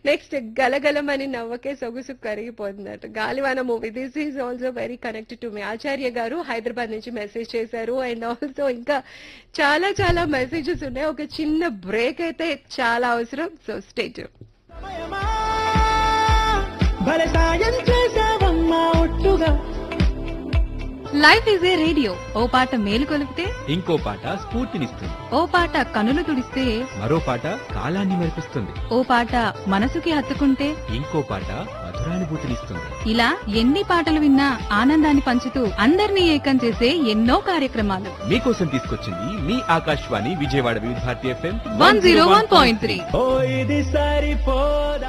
next గలగలమని నవ్వకే సొగుసు కరిగిపోతుందట గాలివాన movie this is also very connected to మీ ఆచార్య గారు హైదరాబాద్ నుంచి మెసేజ్ చేశారు అండ్ ఆల్సో ఇంకా చాలా చాలా మెసేజెస్ ఉన్నాయి ఒక చిన్న బ్రేక్ అయితే చాలా అవసరం సో స్టేట్ సమయమా, భలే సాయం చేసావమ్మా ఒట్టుగా లైఫ్ ఈజ్ ఏ రేడియో ఓ పాట మేలు కొలిపితే ఇంకో పాట స్ఫూర్తినిస్తుంది ఓ పాట కనులు తుడిస్తే మరో పాట కాలాన్ని మెరిపిస్తుంది ఓ పాట మనసుకి హత్తుకుంటే ఇంకో పాట మధురానుభూతినిస్తుంది ఇలా ఎన్ని పాటలు విన్నా ఆనందాన్ని పంచుతూ అందరినీ ఏకం చేసే ఎన్నో కార్యక్రమాలు మీకోసం తీసుకొచ్చింది మీ Akashvani Vijayawada Vividh Bharati FM one zero one point three O ఇది సరిపోదా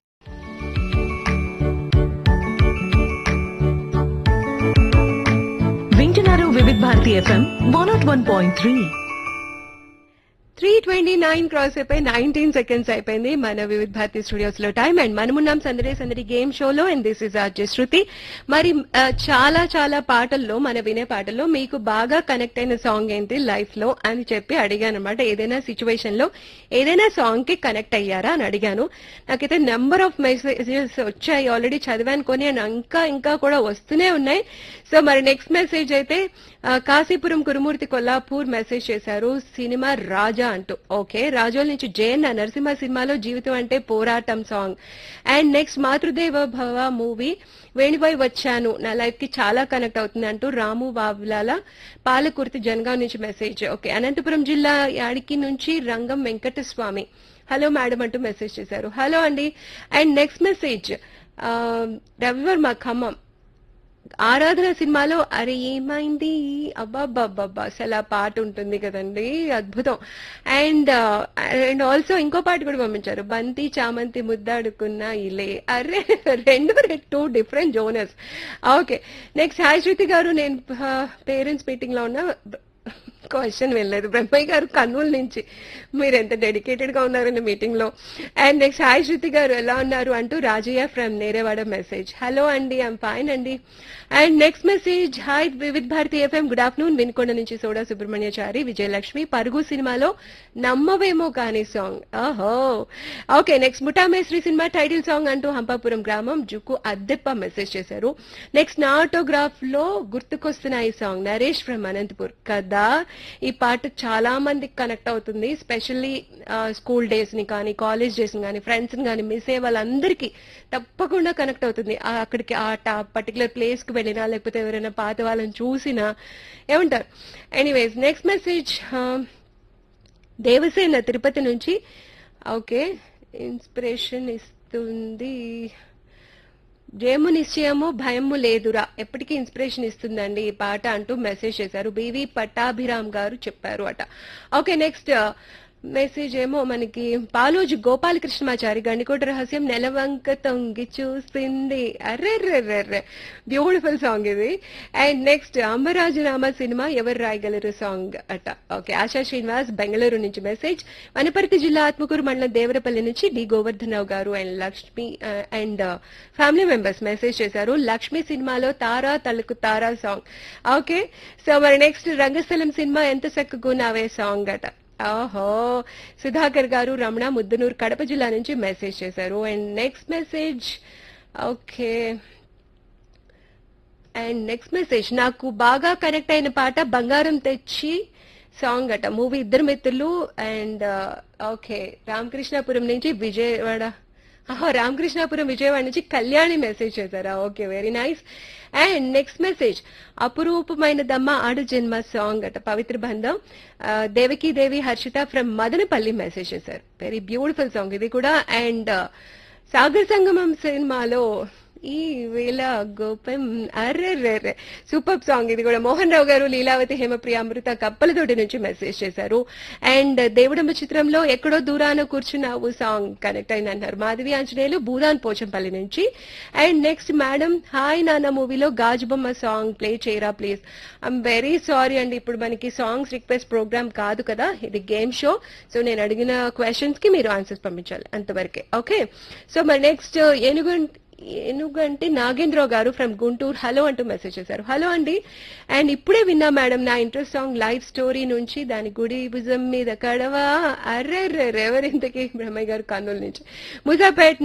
వింటున్నారు Vividh Bharati FM one nought one point three three twenty nine cross అయిపోయి నైన్టీన్ సెకండ్స్ అయిపోయింది మన వివిధ భారతి స్టూడియోస్ లో టైం అండ్ మనమున్నాం సందడి సందడి గేమ్ షోలో and this is RJ Shruti మరి ఆ, చాలా చాలా పాటల్లో మన వినే పాటల్లో మీకు బాగా కనెక్ట్ అయిన సాంగ్ ఏంటి లైఫ్ లో అని చెప్పి అడిగాను అనమాట ఏదైనా సిచ్యువేషన్ లో ఏదైనా సాంగ్ కి కనెక్ట్ అయ్యారా అని అడిగాను నాకైతే నెంబర్ ఆఫ్ మెసేజెస్ వచ్చాయి ఆల్రెడీ చదివాను కొని అండ్ ఇంకా ఇంకా కూడా వస్తూనే ఉన్నాయి సో మరి నెక్స్ట్ మెసేజ్ అయితే ఆ, కాశీపురం కురుమూర్తి కొల్లాపూర్ మెసేజ్ చేశారు సినిమా రాజా అంటూ ఓకే రాజోల్ నుంచి జయన్ నరసింహ సినిమాలో జీవితం అంటే పోరాటం సాంగ్ అండ్ నెక్స్ట్ మాతృదేవ భవ మూవీ వేణిపోయి వచ్చాను నా లైఫ్ కి చాలా కనెక్ట్ అవుతుంది అంటూ రాము వావ్లాల పాలకుర్తి జనగాం నుంచి మెసేజ్ ఓకే అనంతపురం జిల్లా యాడికి నుంచి రంగం వెంకటస్వామి హలో మేడం అంటూ మెసేజ్ చేశారు హలో అండి and next message Ravi Varma Khammam Aradhana సినిమాలో అరే ఏమైంది అబ్బాబ్బాబ్బా అసలు ఆ పాట ఉంటుంది కదండి అద్భుతం అండ్ అండ్ ఆల్సో ఇంకో పాట కూడా పంపించారు బంతి చామంతి ముద్దాడుకున్న ఇలే అరే రెండు two different genres okay next hi Shruti garu నేను పేరెంట్స్ మీటింగ్ లో ఉన్న క్వశ్చన్ వెళ్ళలేదు బ్రహ్మయ్య గారు కర్నూలు నుంచి మీరు ఎంత డెడికేటెడ్ గా ఉన్నారండి మీటింగ్ లో అండ్ నెక్స్ట్ హాయ్ శృతి గారు ఎలా ఉన్నారు అంటూ Rajaiah from Nerewada message hello అండి ఐమ్ ఫైన్ అండి and next message hi Vividh Bharati FM good afternoon Vinukonda నుంచి సోడా సుబ్రహ్మణ్యచారి విజయలక్ష్మి పరుగు సినిమాలో నమ్మవేమో కానీ సాంగ్ ఓహో okay next Muta Mestri cinema title song అంటూ హంపాపురం గ్రామం జుక్కు అద్దెప్ప మెసేజ్ చేశారు నెక్స్ట్ నా ఆటోగ్రాఫ్ లో గుర్తుకొస్తున్న ఈ సాంగ్ నరేష్ ఫ్రమ్ అనంతపూర్ కదా ఈ పాట చాలా మందికి కనెక్ట్ అవుతుంది స్పెషల్లీ స్కూల్ డేస్ ని కానీ కాలేజ్ డేస్ ని కానీ ఫ్రెండ్స్ ని కానీ మిస్ అయ్యే వాళ్ళందరికీ తప్పకుండా కనెక్ట్ అవుతుంది ఆ అక్కడికి ఆ పర్టికులర్ ప్లేస్ కి వెళ్ళినా లేకపోతే ఎవరైనా పాత వాళ్ళని చూసినా ఏమంటారు anyways next message Devasena Tirupati నుంచి ఓకే ఇన్స్పిరేషన్ ఇస్తుంది జయము నిశ్చయము భయము లేదురా ఎప్పటికీ ఇన్స్పిరేషన్ ఇస్తుందండి ఈ పాట అంటూ మెసేజ్ చేశారు బివి పట్టాభిరామ్ గారు చెప్పారు అట ఓకే నెక్స్ట్ మెసేజ్ ఏమో మనకి పాలోజు గోపాలకృష్ణమాచారి గండికోట రహస్యం నెలవంక తొంగి చూసింది అర్రెర్రెర్రెర్రె బ్యూటిఫుల్ సాంగ్ ఇది అండ్ నెక్స్ట్ అంబరాజనామా సినిమా ఎవరు రాయగలరు సాంగ్ అట ఓకే ఆశా శ్రీనివాస్ బెంగళూరు నుంచి మెసేజ్ వనపర్తి జిల్లా ఆత్మకూరు మండలం దేవరపల్లి నుంచి D Govardhana Rao garu and Lakshmi and family members message చేశారు లక్ష్మి సినిమాలో తారా తలుకు తారా సాంగ్ ఓకే సో మరి నెక్స్ట్ రంగస్థలం సినిమా ఎంత చక్కగున్నావే సాంగ్ అట ఓహో సుధాకర్ గారు రమణ ముద్దునూరు కడప జిల్లా నుంచి మెసేజ్ చేశారు and next message okay and next message నాకు బాగా కనెక్ట్ అయిన పాట బంగారం తెచ్చి సాంగ్ అట మూవీ ఇద్దరు మిత్రులు అండ్ ఓకే రామకృష్ణాపురం నుంచి విజయవాడ ఆహా రామకృష్ణాపురం విజయవాడ నుంచి కళ్యాణి మెసేజ్ చేశారా okay very nice and next message అపురూపమైన దమ్మ ఆడు జన్మ సాంగ్ అట పవిత్ర బంధం ఆ, దేవకీ దేవి హర్షిత ఫ్రమ్ మదనపల్లి మెసేజ్ చేశారు వెరీ బ్యూటిఫుల్ సాంగ్ ఇది కూడా అండ్ సాగర్ సంగమం సినిమాలో ఈ వేళ గోపం అర్రెర్రెర్రె సూపర్ సాంగ్ ఇది కూడా మోహన్ రావు గారు లీలావతి హేమప్రియ అమృత కప్పలతోటి నుంచి మెసేజ్ చేశారు అండ్ దేవుడమ్మ చిత్రంలో ఎక్కడో దూరాన కూర్చున్నావు సాంగ్ కనెక్ట్ అయింది అంటారు మాధవి ఆంజనేయులు భూదాన్ పోచంపల్లి నుంచి and next madam hi Nanna మూవీలో గాజుబొమ్మ సాంగ్ ప్లే చేయరా ప్లీజ్ ఐఎమ్ వెరీ సారీ అండి ఇప్పుడు మనకి సాంగ్స్ రిక్వెస్ట్ ప్రోగ్రామ్ కాదు కదా ఇది గేమ్ షో సో నేను అడిగిన క్వశ్చన్స్ కి మీరు ఆన్సర్స్ పంపించాలి అంతవరకే ఓకే సో మరి నెక్స్ట్ ఏనుగు ఏనుగంటి నాగేంద్రరావు గారు ఫ్రమ్ గుంటూరు హలో అంటూ మెసేజ్ చేశారు హలో అండి అండ్ ఇప్పుడే విన్నా మేడం నా ఇంట్రెస్ట్ సాంగ్ లైఫ్ స్టోరీ నుంచి దాని గుడి భుజం మీద కడవా అర్రెర్రె ఎవరింతకి బ్రహ్మయ్య గారు కర్నూలు నుంచి ముజాపేట్